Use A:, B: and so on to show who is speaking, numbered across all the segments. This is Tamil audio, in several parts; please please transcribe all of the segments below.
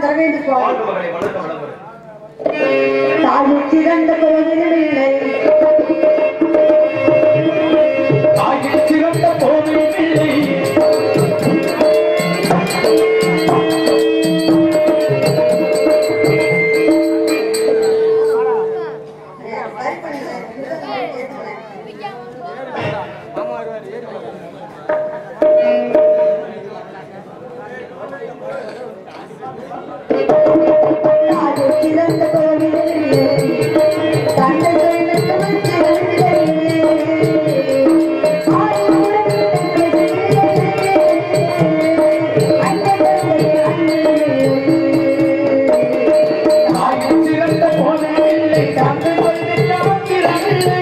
A: தர வேண்டும் சுவாமி
B: வாழ்க மகளே வளர்க்க வளர்க்க
A: தாயும் சிறந்த குழந்தைகளே
B: தாயில் சிறந்த கோவில் பிள்ளை
A: தாயும் சிறந்த குழந்தைகளே தந்தை கைநட்டு சிறந்தே
B: தாயில் சிறந்த கோவில் பிள்ளை தந்தை கொள்கையாம் திறமில்லை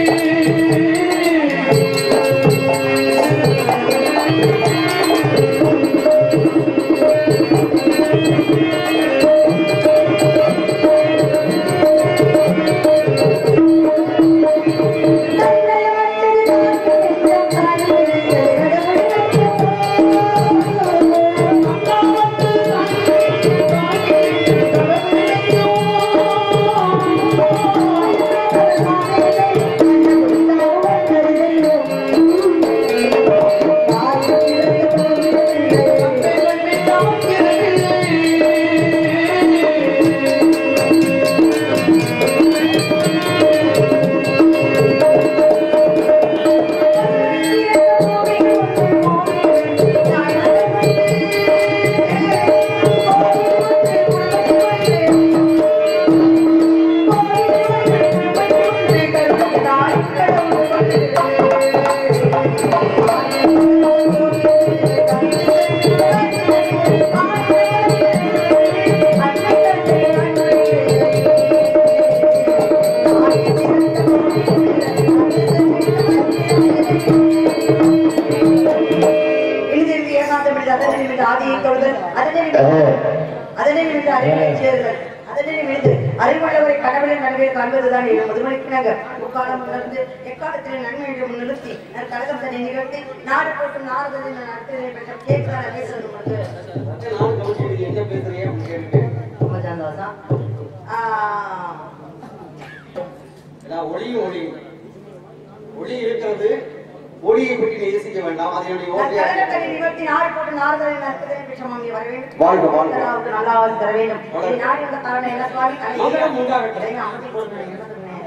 A: எழுதியிருந்து ஏகாந்தமிட்டு அதனை நிமித்து ஆதியை தொழுதல் அதனை நிமித்து அதனை நிமித்து அறிவை சேருதல் அதனை நிமித்து அறிவுள்ளவரை கடவுளின் நன்மையை காண்பதுதான் என் முதுமணிக்கினாங்க முக்காலம் உணர்ந்து எக்காலத்தில் நன்மை என்று முன்னிறுத்தி நான் கழகம் தன்னை நிகழ்த்தி நாடு போட்டு நாடுதலை நான் அடுத்ததை பெற்ற கேட்கிறார் பேசுறது உங்களுக்கு
C: என்ன பேசுறீங்க அப்படின்னு கேட்டுட்டு
A: ரொம்ப சந்தோஷம் ஆஹ்,
C: நான் ஒளியும் ஒளியும் ஒளி இருக்கிறது ஒளியை பற்றி நீ யோசிக்க வேண்டாம் அது என்னுடைய
A: நான்
C: ஓட்டையாக
A: கழகம் தன்னை நிகழ்த்தி நாடு போட்டு நாடுதலை நான் அடுத்ததை பெற்ற மாமி வர வேண்டும்
C: வாழ்க, வாழ்க.
A: அல்லாவுக்கு நல்லா வாழ்த்து தர வேண்டும் இதை நாடி வந்த காரணம் என்ன சுவாமி
C: மங்களம் உண்டாகட்டும்.
A: கலை அமைதி கொடுக்கிறேன் என்ன சொன்னேன்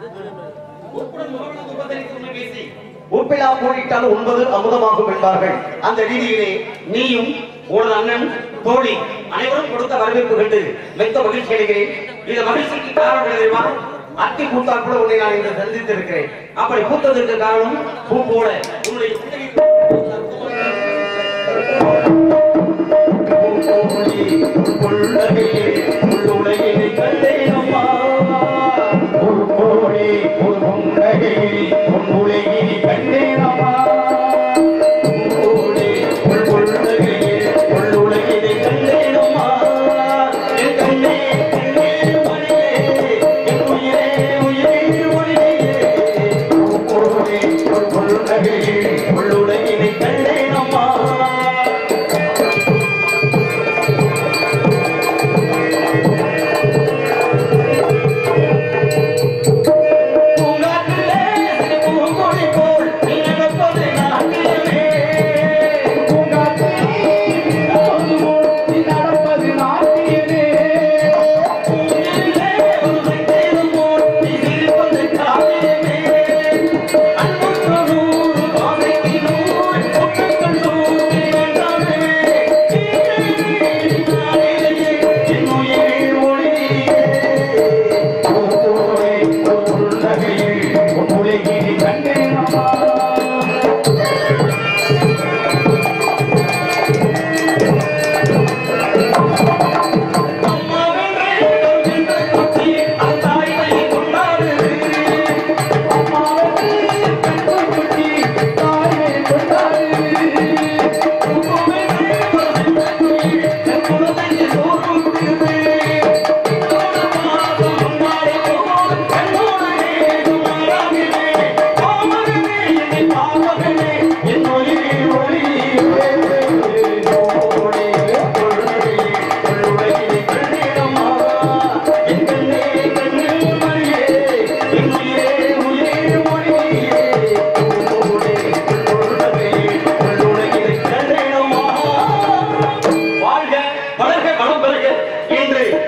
B: உப்பிலா கூடிட்டால் ஒன்பது அமுதமாகும் என்பார்கள் அந்த ரீதியிலே நீயும் உனது அண்ணன் தோழி அனைவரும் கொடுத்த வரவேற்பு கண்டு மெத்த மகிழ்ச்சி அடைகிறேன் இந்த மகிழ்ச்சிக்கு காரணம் என்ன தெரியுமா அத்தி பூத்தா கூட உன்னை நான் இன்று சந்தித்திருக்கிறேன் அப்படி பூத்ததற்கு காரணம் பூ போல உன்னுடைய புன்னகை பூங்கோழி, புன்னகையே, உள்ளுலகினை கண்டேனம்மா. பூங்கோழி, புன்னகையே, உன்னுலகினை கண்டேனம்மா. பூங்கோழி, புன்னகையே, உள்ளுலகினை கண்டேனம்மா. என் கண்ணே, கண்ணே, மணியே, என் உயிரே, உயிரே, ஒளியே. பூங்கோழி, புன்னகையே, உள்ளுலகினை கண்டேனம்மா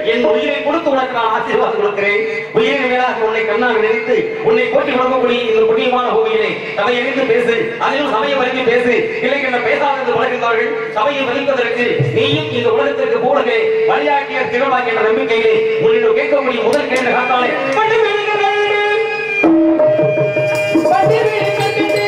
B: என் உயிரை கொடுத்து உனக்கு நான் ஆசீர்வாதம் கொடுக்கிறேன் உயிரை மேலாக உன்னை கண்ணாக நினைத்து உன்னை போட்டி கொடுக்கக்கூடிய இந்த புண்ணியமான பூமியிலே சபை எரிந்து பேசு அதிலும் சமயம் வரைக்கும் பேசு இல்லை என்ன பேசாத என்று உலகின்றார்கள் சபையை மதிப்பதற்கு நீயும் இந்த உலகத்திற்கு கூடவே வழியாட்டிய திறமாக்கிய என்ற நம்பிக்கையிலே உன்னிடம் கேட்கக்கூடிய முதல் கேள்வி காத்தாலே பட்டு விழுகிறது. பட்டு விழுகிறது.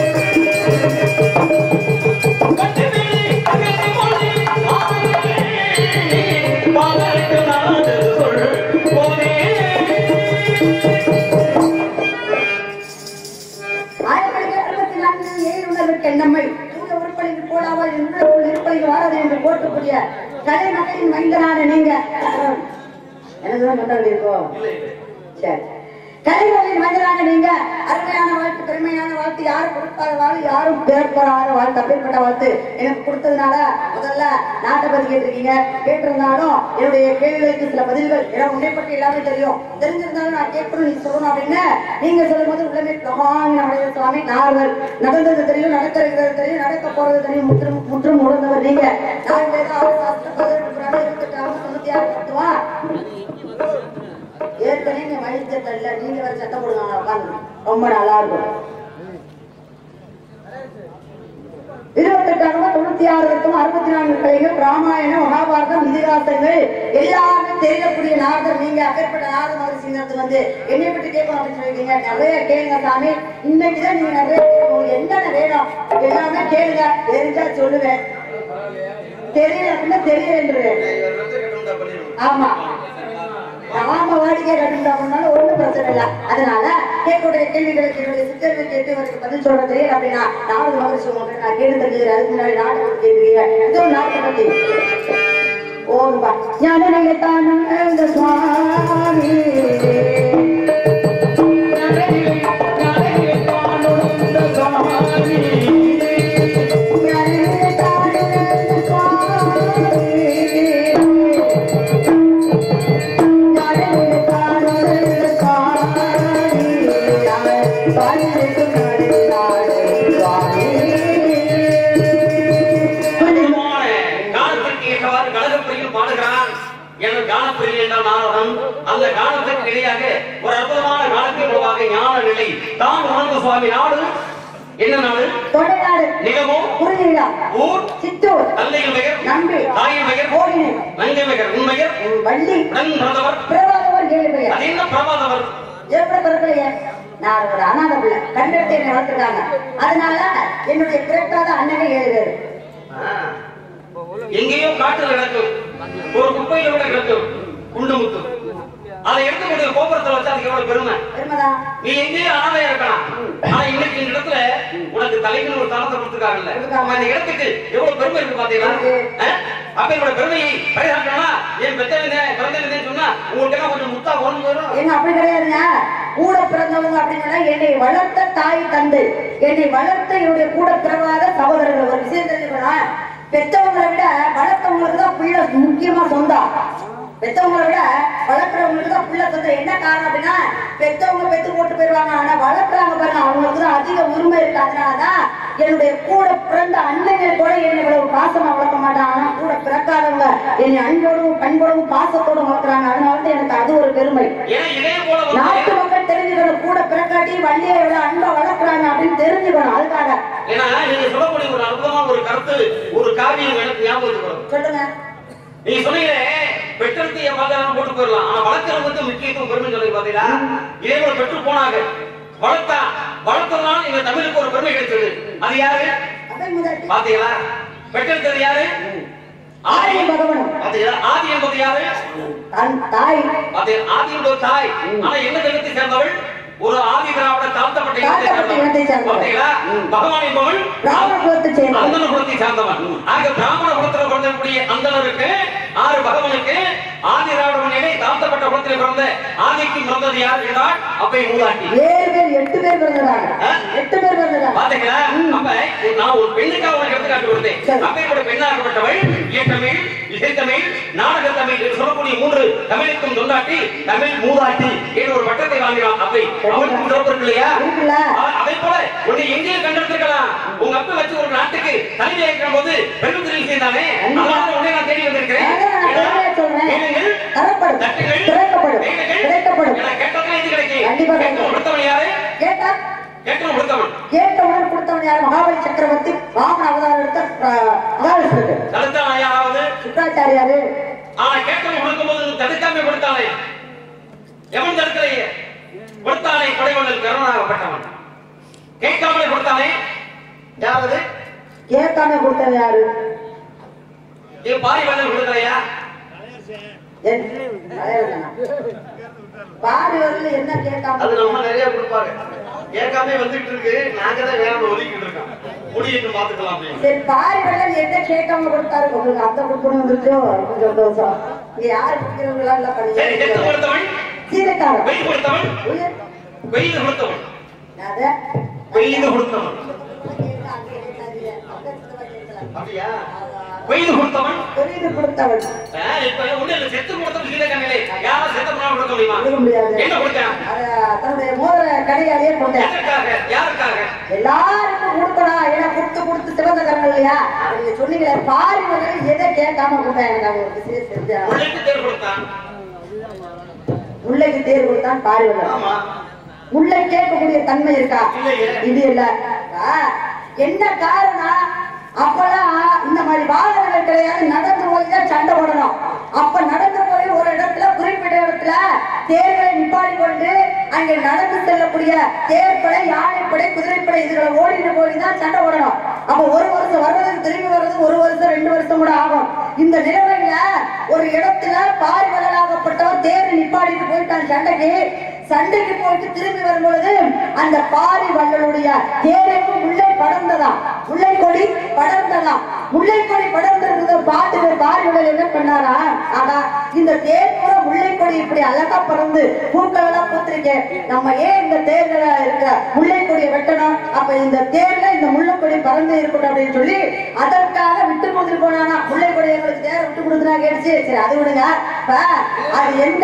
B: பட்டு விழுகிறது மொழி ஆனே. பாலருக்கு நாடு சொல் போதே.
A: ஆயிரக்கணக்கில் அறுபத்தி நான்கு ஏழு உணர்வுக்கு எண்ணமை தூய உருப்படிக்கு போடாமல் உணர்வுகள் இருப்பதில் வாராது என்று போற்றக்கூடிய கலை மக்களின் மைந்தனான நீங்க எனக்கு தான் கண்டாடி இருக்கோம் சரி கலைகளின் மைந்தனான நீங்க அருமையான வாழ்த்து பெருமையான வாழ்த்து யாரும் கொடுக்காத வாழ் யாரும் பேர்படாத வாழ்த்து அப்பேற்பட்ட வாழ்த்து எனக்கு கொடுத்ததுனால முதல்ல நாட்டை பத்தி கேட்டிருக்கீங்க கேட்டிருந்தாலும் என்னுடைய கேள்விகளுக்கு சில பதில்கள் ஏன்னா உன்னை பற்றி எல்லாமே தெரியும் தெரிஞ்சிருந்தாலும் நான் கேட்கணும் நீ சொல்லணும் அப்படின்னு நீங்க சொல்லும்போது உள்ளமே பிரகாமி நம்முடைய சுவாமி நார்கள் நடந்தது தெரியும் நடக்கிறது தெரியும் நடக்க போறது தெரியும் முற்றும் முற்றும் உணர்ந்தவர் நீங்க நான் ஏதாவது சாஸ்திர பதினெட்டு புராணம் இருபத்தெட்டு ஆறு தொண்ணூத்தி ஆறு பத்துவா ஏற்கனவே நீ மழித்த தள்ள நீங்க வேற சத்தம் போடுங்க உட்காந்து ரொம்ப நல்லா இருக்கும் இருபத்தெட்டாயிரம் தொண்ணூத்தி ஆறு இருக்கும் அறுபத்தி நான்கு கலைகள் ராமாயணம் மகாபாரதம் இதிகாசங்கள் எல்லாமே தெரியக்கூடிய நாரதர் நீங்க அப்பேற்பட்ட நாரத மகரிஷி நேரத்துக்கு வந்து என்னை பற்றி கேட்கணும் அப்படின்னு சொல்லியிருக்கீங்க நிறைய கேளுங்க சாமி இன்னைக்குதான் நீங்க நிறைய கேட்கணும். உங்களுக்கு என்னென்ன வேணும் எல்லாமே கேளுங்க தெரிஞ்சா சொல்லுவேன் தெரியல அப்படின்னா தெரியலன்றேன் ஆமா நாம வாடிக்கை கட்டுட்டாங்கனாலும் ஒண்ணும் பிரச்சனை இல்ல அதனால கேட்கக்கூடிய கேள்விகளுக்கு என்னுடைய சித்தர்கள் கேட்டு அவருக்கு பதில் சொல்ல தெரியல அப்படின்னா நாடு மகிழ்ச்சி உங்களுக்கு நான் கேட்டு தெரிஞ்சுக்கிறேன் அதுக்கு முன்னாடி நாட்டை பத்தி கேட்கிறீங்க இதோ நாட்டை பத்தி ஓம்பா ஞான நிலைத்தானந்த சுவாமி ஞான நிலைத்தானந்த சுவாமி
B: அற்புதமான காலத்திற்கு ஏற்றவாறு கழகப்பிரியில் பாடுகிறான் எனது கானப்பிரியில் என்றால் நாரதம் அந்த காலத்திற்கு இடையாக ஒரு அற்புதமான காலத்தின் உருவாக ஞான நிலை தான் உணர்ந்த சுவாமி நாடு என்ன நாடு நிலவும் ஊர் தந்தையின் பெயர்
A: நம்பி.
B: தாயின் பெயர்
A: கோடினை.
B: நங்கை பெயர் உன் பெயர்
A: வள்ளி
B: உடன் பிறந்தவர்
A: பிரபாகவர் ஏழு பெயர்
B: அது என்ன பிரபாதவர்
A: எப்படி பிறக்கலையே நான் ஒரு அனாதை பிள்ளை கண்டெடுத்து என்னை வளர்த்துருக்காங்க அதனால என்னுடைய பிறக்காத அண்ணனே ஏழு பேர்
B: எங்கேயோ காட்டில் கிடக்கும் ஒரு குப்பையில விட கிடக்கும் குண்டு முத்து அதை எடுத்து கொண்டு கோபுரத்துல வச்சா அதுக்கு எவ்வளவு பெருமை
A: பெருமதா
B: நீ எங்கேயும் அனாதையா இருக்கலாம் ஆனா இன்னைக்கு இந்த இடத்துல உனக்கு தலைக்கு ஒரு தளத்தை கொடுத்துருக்காங்கல்ல அப்ப இந்த இடத்துக்கு எவ்வளவு பெருமை இருக்கு பாத்தீங்களா அஹ்? அப்ப என்னோட பெருமையை பரிசாட்டணும்னா என் பெத்தவங்க பிறந்தவங்க சொன்னா உங்களுக்கு எல்லாம் கொஞ்சம் முத்தா கொண்டு வரும்
A: ஏங்க அப்படி கிடையாதுங்க கூட பிறந்தவங்க அப்படின்னா என்னை வளர்த்த தாய் தந்தை என்னை வளர்த்த என்னுடைய கூட பிறவாத சகோதரர்கள் ஒரு விஷயம் தெரிஞ்சுக்கணும் பெத்தவங்களை விட வளர்த்தவங்களுக்கு தான் பிள்ளை முக்கியமா சொந்தம் பெத்தவங்களை விட வளர்க்குறவங்களுக்கு தான் பிள்ளை சொந்தம் என்ன காரணம் அப்படின்னா பெத்தவங்க பெத்து போட்டு போயிருவாங்க ஆனா வளர்க்குறாங்க பாருங்க அவங்களுக்கு தான் அதிக உரிமை இருக்கு அதனாலதான் என்னுடைய கூட பிறந்த அண்ணங்கள் கூட என்னை இவ்வளவு பாசமா வளர்க்க மாட்டாங்க ஆனா கூட பிறக்காதவங்க என்னை அன்போடும் பண்போடும் பாசத்தோடும் வளர்க்குறாங்க அதனால தான் எனக்கு அது ஒரு பெருமை
B: ஏன்னா இதே போல
A: நாட்டு
B: வந்து
A: மக்கள் தெரிஞ்சுக்கணும் கூட பிறக்காட்டி வள்ளியை விட அன்பா வளர்க்குறாங்க அப்படின்னு தெரிஞ்சுக்கணும் அதுக்காக
B: ஏன்னா நீங்க சொல்லக்கூடிய ஒரு அற்புதமான ஒரு கருத்து ஒரு காவியம் எனக்கு ஞாபகத்துக்கு வரும்
A: சொல்லுங்க
B: நீங்க சொன்னீங்களே பெற்றெடுத்து என் பாதகம் போட்டு போயிடலாம் ஆனா வளர்க்கறவங்களுக்கு முக்கியத்துவம் பெருமை சொல்லி பாத்தீங்களா இதே ஒரு பெற்று போனாங்க வளர்த்தா வளர்த்ததுனால எங்க தமிழுக்கு ஒரு பெருமை கிடைச்சது அது யாரு
A: அப்பை முதல்
B: பாத்தீங்களா பெற்றெடுத்தது யாரு ஆதி
A: ஆதி பகவனும்
B: பாத்தீங்களா ஆதி என்பது யாரு
A: தன் தாய்
B: பாத்தீங்களா ஆதி என்பது தாய் ஆனா என்ன தெய்வத்தை சேர்ந்தவள் ஒரு ஆதி திராவிட தாழ்த்தப்பட்ட இனத்தை
A: தாழ்த்தப்பட்ட இனத்தை
B: சேர்ந்தவள்
A: சேர்ந்தவள்.
B: பாத்தீங்களா பகவான் என்பவள்
A: பிராமண குலத்தைச் சேர்ந்தவள்.
B: அந்தன குலத்தை சேர்ந்தவன் ஆக பிராமண குலத்துல பிறந்தக்கூடிய அந்தனருக்கு ஆறு பகவனுக்கு ஆதி திராவிட நிலை தாழ்த்தப்பட்ட குலத்தில் பிறந்த ஆதிக்கு பிறந்தது யார் என்றால் அப்பை மூதாட்டி
A: ஏழு பேர் எட்டு பேர் பிறந்தாங்க
B: ஆ?
A: எட்டு பேர் பிறந்தாங்க
B: பாத்தீங்களா அப்ப நான் ஒரு பெண்ணுக்காக உங்களுக்கு எடுத்துக்காட்டு கொடுத்தேன்
A: சரி.
B: அப்பேற்பட்ட பெண்ணாகப்பட்டவள் இயற்றமிழ் இசைத்தமிழ் நாடக தமிழ் என்று சொல்லக்கூடிய மூன்று தமிழுக்கும் தொண்டாட்டி தமிழ் மூதாட்டி என்று ஒரு பட்டத்தை வாங்கினான் அப்பை அவளுக்கும் சிறப்பு இருக்கு இல்லையா
A: இருக்குல்ல?
B: அ- அதே போல உன்னை எங்கேயும் கண்டெடுத்திருக்கலாம் உங்க அப்பா வச்சு ஒரு நாட்டுக்கு தலைமை ஏற்கிற போது பெரும் தெரிவு செய்தானே அதனால உன்னை நான் தேடி வந்திருக்கிறேன்
A: அதான் நான்
B: ஏன்னா,
A: பெருமையா சொல்றேன்
B: கேளுங்கள்.
A: தரப்படும்
B: தட்டுங்கள்.
A: திறக்கப்படும்
B: கேளுங்கள்.
A: கிடைக்கப்படும்
B: எனக்கு கேட்டதும் இது கிடைக்கும்.
A: கண்டிப்பா கிடைக்கும்.
B: கேட்கவும் கொடுத்தவன் யாரு?
A: கேட்டா
B: கேட்கவும் கொடுத்தவன்.
A: கேட்டவுடன் கொடுத்தவன் யார் மகாபலி சக்கரவர்த்தி வாமன அவதாரம் எடுத்த அஹ், அகாலிஸ்வரர்
B: தடுத்தவன் யாராவது?
A: சுக்கராச்சாரியாரு
B: ஆனா கேட்கவும் கொடுக்கும்போது தடுக்காம கொடுத்தானே. எவன் தடுக்கலையே? கொடுத்தானே கொடைவள்ளல் கருணாகப்பட்டவன். கேட்காமலே கொடுத்தானே. யாராவது?
A: கேட்காம கொடுத்தவன் யாரு
B: ஏ பாரிவள்ளல் கொடுக்கலையா?
A: என் தலைவர்தானா? பாரி வரல என்ன கேட்காம
B: அது நம்ம நிறைய கொடுப்பாங்க. கேட்காம வந்துட்டு இருக்கு நாங்க தான் வேற ஒதுக்கிட்டு இருக்கோம் முடியிட்டு பாத்துக்கலாம் அப்படின்னு
A: சரி பாரி வரல என்ன கேட்காம கொடுத்தாரு உங்களுக்கு அந்த கொடுக்கணும் வந்துருச்சோ கொஞ்சம் சந்தோஷம் இங்க யாரு குடிக்கிறவங்களா இல்ல
B: சரி கெத்து
A: பண்ணி
B: கொடுத்தவன்
A: சீரக்காரன்
B: வெயில் கொடுத்தவன்
A: உயிர்
B: வெயில் கொடுத்தவன்
A: அத
B: வெயில் கொடுத்தவன் அப்படியா வெயில் கொடுத்தவன்
A: புரியுது கொடுத்தவன்
B: ஆ, இப்ப ஒண்ணு இல்ல செத்து கொடுத்தவன் சீதக்கண்ணிலே யாரும் செத்த பண்ணாம கொடுக்க முடியுமா
A: கொடுக்க முடியாது
B: என்ன கொடுத்தான்
A: அத தன்னுடைய மோதிர கடையாலேயே கொண்டேன்
B: எதற்காக யாருக்காக
A: எல்லாருக்கும் கொடுக்கணும் ஏன்னா கொடுத்து கொடுத்து சிவந்த கரங்கள் இல்லையா நீங்க சொன்னீங்களே பாரி வந்து எதை கேட்காம கொடுத்தா எனக்கு அது ஒரு விஷயம் செஞ்சா
B: உள்ளிட்டு தேர் கொடுத்தான்
A: முல்லைக்கு தேர் கொடுத்தான் பாரி வந்து
B: ஆமா
A: முல்லை கேட்கக்கூடிய தன்மை இருக்கா
B: இல்லையே.
A: இது இல்ல ஆ, என்ன காரணம் அப்பெல்லாம் இந்த மாதிரி வாகனங்கள் கிடையாது நடந்து போய் தான் சண்டை போடணும் அப்ப நடந்து போய் ஒரு இடத்துல குறிப்பிட்ட இடத்துல தேர்களை நிப்பாடி கொண்டு அங்கே நடந்து செல்லக்கூடிய தேர்ப்படை யானைப்படை குதிரைப்படை இதுகளை ஓடிட்டு போய் தான் சண்டை போடணும் அப்ப ஒரு வருஷம் வர்றதுக்கு திரும்பி வர்றது ஒரு வருஷம் ரெண்டு வருஷம் கூட ஆகும் இந்த நிலைமையில ஒரு இடத்துல பார்வலாகப்பட்டவர் தேர் நிப்பாடிட்டு போயிட்டான் சண்டைக்கு சண்டைக்கு போயிட்டு திரும்பி வரும்பொழுது அந்த பாரி வள்ளலுடைய தேரையும் முல்லை படர்ந்ததாம் முல்லை கொடி படர்ந்ததாம் முல்லை கொடி படர்ந்திருந்தத பார்த்து பாரி வள்ளல் என்ன பண்ணாரா ஆனா இந்த தேர் பூரா முல்லை கொடி இப்படி அழகா பறந்து பூக்கள் எல்லாம் பூத்திருக்கேன் நம்ம ஏன் இந்த தேர்ல இருக்கிற முல்லை கொடியை வெட்டணும் அப்ப இந்த தேர்ல இந்த முல்லை கொடி பறந்து இருக்கட்டும் அப்படின்னு சொல்லி அதற்காக விட்டு கொடுத்துட்டு போனானா முல்லை கொடி எங்களுக்கு தேர் விட்டு கொடுத்துனா கேட்டுச்சு சரி அது விடுங்க இப்ப அது எந்த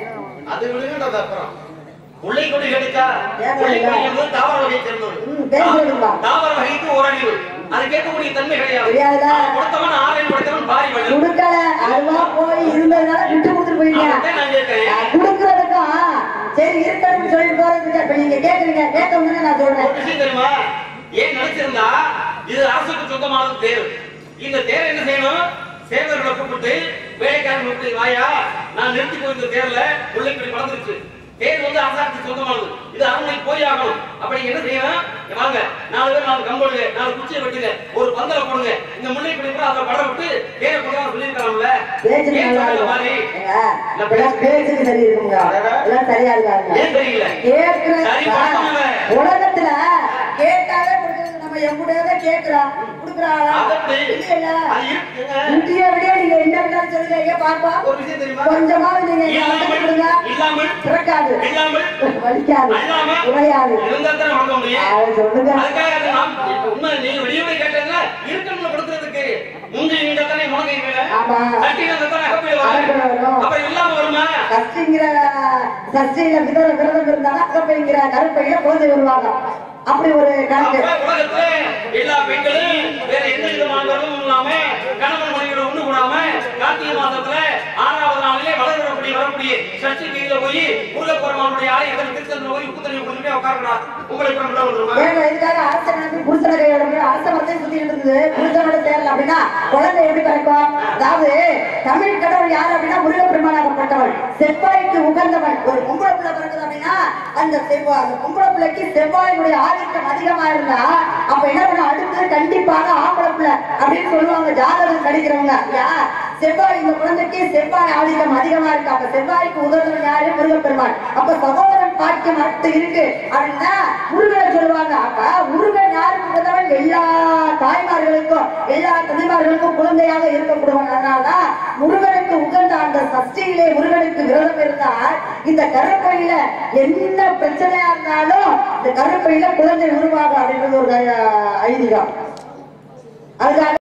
B: அது விடுங்கன்றது அப்புறம் முல்லை கொடி எடுக்கா
A: ஏன்
B: முல்லை
A: இல்ல?
B: கொடி என்பது தாவர வகை சேர்ந்தது
A: ம், பேர் சொல்லுப்பா.
B: தாவர வகைக்கு ஓரறிவு அது கேட்கக்கூடிய தன்மை கிடையாது
A: தெரியாதா?
B: அவன் கொடுத்தவன் ஆரையில் கொடுத்தவன் பாரி வள்ளல்
A: குடுக்கல அதுவா போய் இருந்ததுனால விட்டு கொடுத்துட்டு போயிட்டீங்க
B: அதைத்தான் நான் கேட்கிறேன்
A: நான் குடுக்கறதுக்கும் சரி இருக்கணும்னு சொல்லிட்டு போறதுக்கு இப்ப நீங்க கேக்குறீங்க கேட்க முடியும் நான் சொல்றேன்
B: ஒரு விஷயம் தெரியுமா ஏன் நினைச்சிருந்தா இது அரசுக்கு சொந்தமானது தேர் இந்த தேர் என்ன செய்யணும் சேவர்களை கூப்பிட்டு வேலைக்காரன் கூப்பிட்டு வாயா நான் நிறுத்தி போயிருந்த தேர்ல முல்லைப்படி வளர்ந்துருச்சு தேர் வந்து அரசாங்கத்துக்கு சொந்தமானது இது அரண்மனை போய் ஆகணும் அப்படி என்ன செய்யணும் இங்க வாங்க நாலு பேர் நாலு கம்போடுங்க நாலு குச்சியை வெட்டுங்க ஒரு பந்தல போடுங்க இந்த முல்லைப்படி கூட அதை படம் விட்டு தேரை கொண்டு சொல்லியிருக்காங்கல்ல
A: பேச்சுக்கு
B: ஏன்
A: நல்லா
B: சொல்லல
A: இருக்கும்.
B: மாதிரி
A: ஏங்க, இதெல்லாம் பேச்சுக்கு சரி இருக்குங்க இதெல்லாம் சரியா இருக்காங்க
B: ஏன் தெரியல
A: கேக்குற
B: சரி, பண்ணுங்க.
A: உலகத்துல கேட்டாலே கொடுக்கறது நம்ம எவ்வளவு கேக்குறோம் கொடுக்குறாளா
B: அது எப்படி?
A: இல்லையா
B: அது இருக்குங்க.
A: இந்திய விட நீங்க என்ன இருந்தாலும் சொல்லுங்க ஏன் பாப்பா
B: ஒரு விஷயம் தெரியுமா
A: கொஞ்சமாவது நீங்க எங்க
B: இல்லாமல்
A: வந்து கொடுங்க
B: இல்லாமல்
A: பிறக்காது
B: இல்லாமல்
A: வலிக்காது
B: அல்லாம
A: உரையாது
B: இருந்தா தானே வாங்க முடியும்
A: அதை சொல்லுங்க
B: அதுக்காக அது நாம் இப்ப உண்மை நீங்க வெளியே கேட்டதுல இருக்கணும்னு கொடுக்கறதுக்கு முந்தி நீங்க தானே முழங்குவீங்க
A: ஆமா.
B: சட்டி இருந்தா தானே அகப்பையில
A: அகப்பையில
B: வரும்
A: வரும்.
B: அப்புறம் இல்லாம வருமா
A: சஷ்டிங்கிற சஷ்டியில விதர விரதம் இருந்தாலும் அகப்பைங்கிற கருப்பையில குழந்தை வருவாங்க அப்படி ஒரு கணக்கு
B: அப்ப உலகத்துல எல்லா பெண்களும் வேற எந்த விதமான விரதமும் இல்லாம கணவன் மனைவியோட ஒண்ணு கூடாம கார்த்திகை மாசத்துல ஆறாவது நாளிலே வளரக்கூடிய வரக்கூடிய சஷ்டி கீழ போய் முருகப்பெருமானுடைய ஆலயம் எத்தனை திருச்சந்திர போய் உப்பு தண்ணி கொடுத்துட்டே உட்காரக்கூடாது உங்களுக்கு கூட வந்துருமா
A: ஏங்க இதுக்காக அரசனுக்கு புருஷனை கையோட போய் அரச மரத்தையும் சுத்திட்டு இருந்தது புருஷனோட சேரல அப்படின்னா குழந்தை எப்படி பிறக்கும் அதாவது தமிழ் கடவுள் யார் அப்படின்னா முருகப்பெருமானாகப்பட்டவள் செவ்வாய்க்கு உகந்தவள் ஒரு பொம்பளை பிள்ளை பிறக்குது அப்படின்னா அந்த செவ்வாய் அந்த பொம்பளை பிள்ளைக்கு செவ்வாயினுடைய ஆதிக்கம் அதிகமா இருந்தா அப்ப என்ன பண்ண அடுத்தது கண்டிப்பாக ஆம்பளை பிள்ளை அப்படின்னு சொல்லுவாங்க ஜாதகம் கிடைக்கிறவங்க யா செவ்வாய் இந்த குழந்தைக்கு செவ்வாய் ஆதிக்கம் அதிகமா இருக்கு அப்ப செவ்வாய்க்கு உதவுறவன் யாரு முருகப்பெருமான் அப்ப சகோதரன் பாக்கியம் அடுத்து இருக்கு அப்படின்னா முருகனை சொல்லுவாங்க அப்ப முருகன் யாருக்கு உதவன் எல்லா தாய்மார்களுக்கும் எல்லா தந்தைமார்களுக்கும் குழந்தையாக இருக்கப்படுவான் அதனாலதான் முருகனுக்கு உகந்த அந்த சஷ்டியிலே முருகனுக்கு விரதம் இருந்தால் இந்த கருப்பையில என்ன பிரச்சனையா இருந்தாலும் இந்த கருப்பையில குழந்தை உருவாகும் அப்படின்றது ஒரு ஐதீகம் அதுக்காக